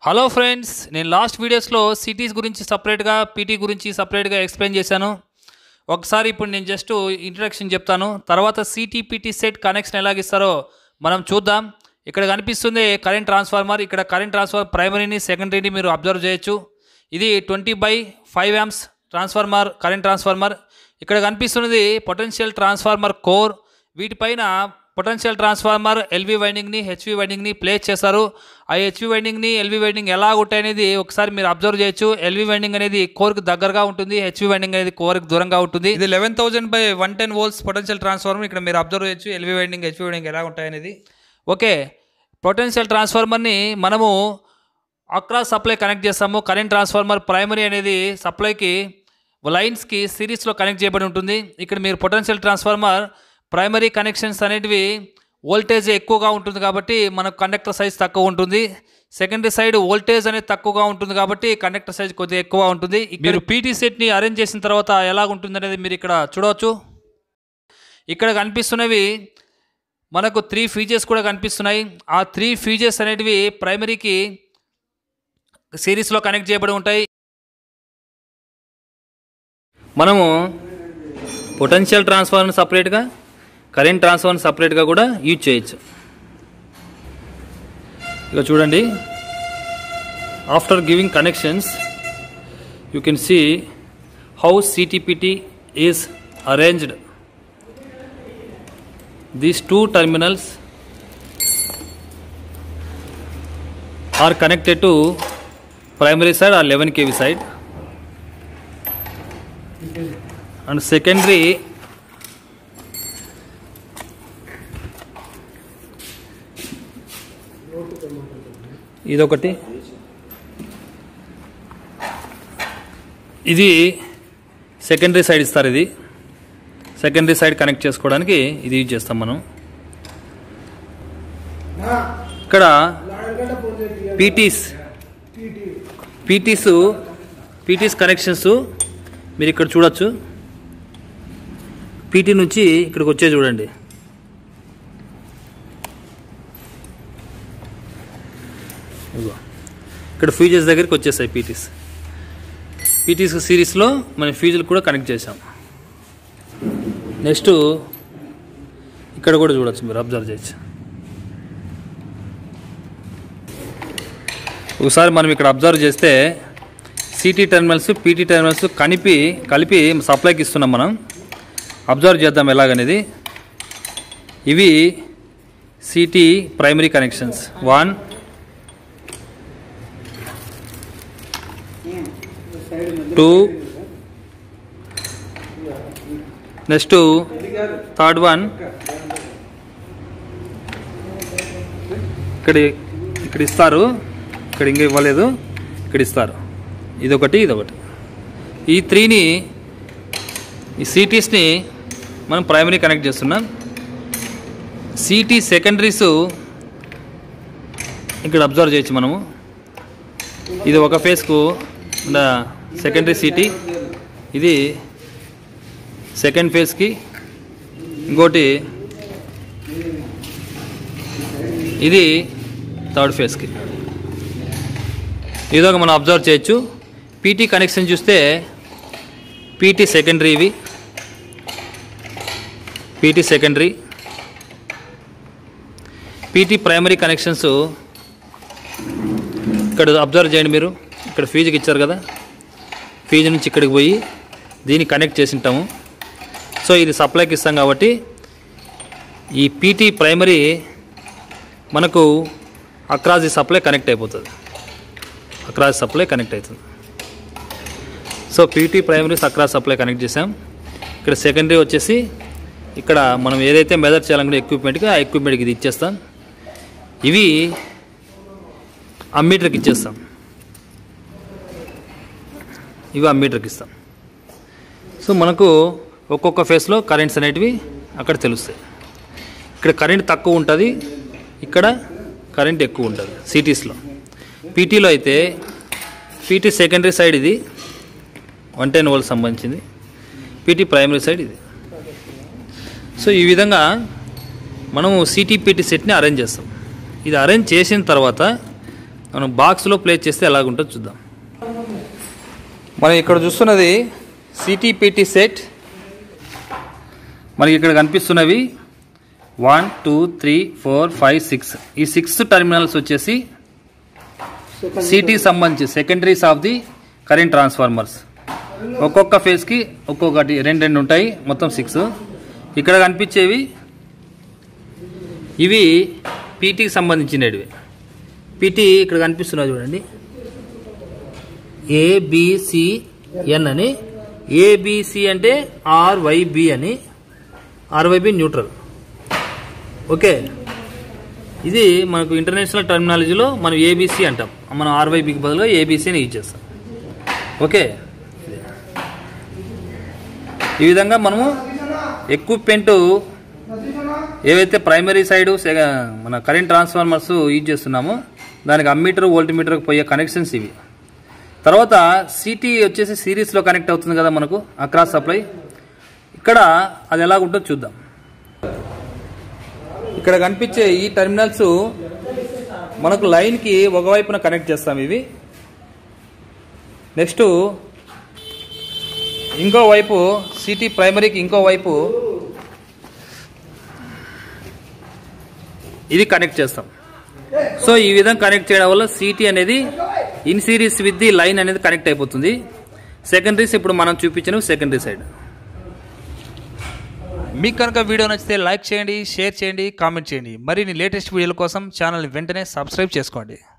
Hello friends నేను last వీడియోస్లో cities గురించి సపరేట్గా పీటీ గురించి సపరేట్గా ఎక్స్ప్లెయిన్ చేశాను ఒకసారి ఇప్పుడు నేను జస్ట్ ఇంట్రడక్షన్ చెప్తాను తర్వాత సిటీ పీటీ సెట్ కనెక్షన్ ఎలాగిస్తారో మనం చూద్దాం ఇక్కడ కనిపిస్తుంది కరెంట్ ట్రాన్స్ఫార్మర్ ఇక్కడ కరెంట్ ట్రాన్స్ఫార్మర్ ప్రైమరీని సెకండరీని మీరు అబ్జర్వ్ చేయొచ్చు ఇది twenty by five amps transformer current transformer ఇక్కడ కనిపిస్తున్నది పొటెన్షియల్ ట్రాన్స్ఫార్మర్ కోర్ వీటిపైన పొటెన్షియల్ ట్రాన్స్ఫార్మర్ ఎల్వి వైండింగ్ని హెచ్వి వైండింగ్ని ప్లేస్ చేస్తారు ఆ హెచ్వి వైండింగ్ని ఎల్వి వైండింగ్ ఎలా ఉంటాయి అనేది ఒకసారి మీరు అబ్జర్వ్ చేయొచ్చు ఎల్వి వైండింగ్ అనేది కోర్కి దగ్గరగా ఉంటుంది హెచ్వి వైండింగ్ అనేది కోర్కి దూరంగా ఉంటుంది ఇది eleven thousand by one ten volts potential transformer ఇక్కడ మీరు అబ్జర్వ్ చేయొచ్చు ఎల్వి వైండింగ్ హెచ్వి వైండింగ్ ఎలా ఉంటాయి అనేది ఓకే పొటెన్షియల్ ట్రాన్స్ఫార్మర్ని మనము అక్రాస్ సప్లై కనెక్ట్ చేస్తాము కరెంట్ ట్రాన్స్ఫార్మర్ ప్రైమరీ అనేది సప్లైకి లైన్స్కి సిరీస్లో కనెక్ట్ చేయబడి ఉంటుంది ఇక్కడ మీరు పొటెన్షియల్ ట్రాన్స్ఫార్మర్ ప్రైమరీ కనెక్షన్స్ అనేటివి వోల్టేజ్ ఎక్కువగా ఉంటుంది కాబట్టి మనకు కండక్టర్ సైజ్ తక్కువ ఉంటుంది సెకండరీ సైడ్ వోల్టేజ్ అనేది తక్కువగా ఉంటుంది కాబట్టి కండక్టర్ సైజ్ కొద్దిగా ఎక్కువ ఉంటుంది మీరు పీటీ సెట్ని అరేంజ్ చేసిన తర్వాత ఎలా ఉంటుంది అనేది మీరు ఇక్కడ చూడవచ్చు ఇక్కడ కనిపిస్తున్నవి మనకు త్రీ ఫీజెస్ కూడా కనిపిస్తున్నాయి ఆ త్రీ ఫీజెస్ అనేటివి ప్రైమరీకి సిరీస్లో కనెక్ట్ చేయబడి ఉంటాయి మనము పొటెన్షియల్ ట్రాన్స్ఫార్మర్ సపరేట్గా కరెంట్ ట్రాన్స్ఫార్మర్ సపరేట్గా కూడా యూజ్ చేయొచ్చు ఇక చూడండి after giving connections you can see how CT PT is arranged these two terminals are connected to primary side or 11 kV side and secondary ఇదొకటి ఇది సెకండరీ సైడ్ ఇస్తారు ఇది సెకండరీ సైడ్ కనెక్ట్ చేసుకోవడానికి ఇది యూజ్ చేస్తాం మనం ఇక్కడ పీటీస్ పీటీస్ పీటీస్ కనెక్షన్స్ మీరు ఇక్కడ చూడొచ్చు పీటీ నుంచి ఇక్కడికి వచ్చే చూడండి ఇదిగో. ఇక్కడ ఫ్యూజెస్ దగ్గరికి వచ్చేసాయి పీటీస్ పీటీస్ సిరీస్లో మనం ఫ్యూజులు కూడా కనెక్ట్ చేసాం నెక్స్ట్ ఇక్కడ కూడా చూడొచ్చు మీరు అబ్జర్వ్ చేయొచ్చు ఒకసారి మనం ఇక్కడ అబ్జర్వ్ చేస్తే సిటీ టెర్మినల్స్ పీటీ టెర్మినల్స్ కలిపి కలిపి సప్లైకి ఇస్తున్నాం మనం అబ్జర్వ్ చేద్దాం ఎలాగనేది ఇవి CT primary connections one two next third one ఇక్కడ ఇక్కడ ఇస్తారు ఇక్కడ ఇంకా ఇవ్వలేదు ఇక్కడ ఇస్తారు ఇదొకటి ఇదొకటి ఈ త్రీని ఈ సిటీస్ని మనం ప్రైమరీ కనెక్ట్ చేస్తున్నాం సిటీ సెకండరీస్ ఇక్కడ అబ్జర్వ్ చేయొచ్చు మనము ఇది ఒక ఫేస్కు ఉన్న సెకండరీ సిటీ ఇది సెకండ్ ఫేజ్కి ఇంకోటి ఇది థర్డ్ ఫేజ్కి ఇదొక మనం అబ్జర్వ్ చేయొచ్చు పీటీ కనెక్షన్ చూస్తే పీటీ సెకండరీ ఇవి PT secondary PT primary connections ఇక్కడ అబ్జర్వ్ చేయండి మీరు ఇక్కడ ఫీజుకి ఇచ్చారు కదా ఫీజు నుంచి ఇక్కడికి పోయి దీన్ని కనెక్ట్ చేసి ఉంటాము సో ఇది సప్లైకి ఇస్తాం కాబట్టి ఈ పీటీ ప్రైమరీ మనకు అక్రాస్ ది సప్లై కనెక్ట్ అయిపోతుంది అక్రాస్ సప్లై కనెక్ట్ అవుతుంది so PT primaries across supply connect చేసాం ఇక్కడ సెకండరీ వచ్చేసి ఇక్కడ మనం ఏదైతే మెజర్ చేయాలనుకునే ఎక్విప్మెంట్కి ఆ ఎక్విప్మెంట్కి ఇది ఇచ్చేస్తాం ఇవి అమ్మీటర్కి ఇచ్చేస్తాం ఇవి అమ్మీటర్కి ఇస్తాం సో మనకు ఒక్కొక్క ఫేస్లో కరెంట్స్ అనేటివి అక్కడ తెలుస్తాయి ఇక్కడ కరెంట్ తక్కువ ఉంటుంది ఇక్కడ కరెంట్ ఎక్కువ ఉంటుంది సిటీస్లో పీటీలో అయితే పీటీ సెకండరీ సైడ్ ఇది వన్ టెన్ వోల్ట్ సంబంధించింది పీటీ ప్రైమరీ సైడ్ ఇది సో ఈ విధంగా మనము సిటీ పీటీ సెట్ని అరేంజ్ చేస్తాం ఇది అరేంజ్ చేసిన తర్వాత మనం బాక్స్లో ప్లేస్ చేస్తే ఎలాగుంటుందో చూద్దాం మనం ఇక్కడ చూస్తున్నది సిటీపీటీ సెట్ మనకి ఇక్కడ కనిపిస్తున్నవి one two three four five six ఈ సిక్స్ టెర్మినల్స్ వచ్చేసి సిటీ సంబంధించి secondaries of the current transformers ఒక్కొక్క ఫేజ్కి ఒక్కొక్కటి రెండు రెండు ఉంటాయి మొత్తం సిక్స్ ఇక్కడ కనిపించేవి ఇవి పీటీకి సంబంధించినవి పీటీ ఇక్కడ కనిపిస్తున్నది చూడండి ఏబిసిఎన్ అని ఏబిసి అంటే ఆర్వైబి అని ఆర్వైబి న్యూట్రల్ ఓకే ఇది మనకు ఇంటర్నేషనల్ టర్మినాలజీలో మనం ఏబిసి అంటాం మనం ఆర్వైబికి బదులుగా ఏబిసి అని యూజ్ చేస్తాం ఓకే ఈ విధంగా మనము ఎక్విప్మెంట్ ఏవైతే ప్రైమరీ సైడ్ మన కరెంట్ ట్రాన్స్ఫార్మర్స్ యూజ్ చేస్తున్నామో దానికి అమ్మీటర్ వోల్టీమీటర్కి పోయే కనెక్షన్స్ ఇవి తర్వాత సిటీ వచ్చేసి సిరీస్లో కనెక్ట్ అవుతుంది కదా మనకు అక్రాస్ సప్లై ఇక్కడ అది ఎలాగుంటుందో చూద్దాం ఇక్కడ కనిపించే ఈ టెర్మినల్స్ మనకు లైన్కి ఒకవైపున కనెక్ట్ చేస్తాం ఇవి నెక్స్ట్ ఇంకో వైపు సిటీ ప్రైమరీకి ఇంకో వైపు ఇది కనెక్ట్ చేస్తాం సో ఈ విధంగా కనెక్ట్ చేయడం వల్ల సిటీ అనేది in series with the line అనేది కనెక్ట్ అయిపోతుంది సెకండరీస్ ఇప్పుడు మనం చూపించిన సెకండరీ సైడ్ మీకు కనుక వీడియో నచ్చితే లైక్ చేయండి షేర్ చేయండి కామెంట్ చేయండి మరిన్ని లేటెస్ట్ వీడియోల కోసం ఛానల్ వెంటనే సబ్స్క్రైబ్ చేసుకోండి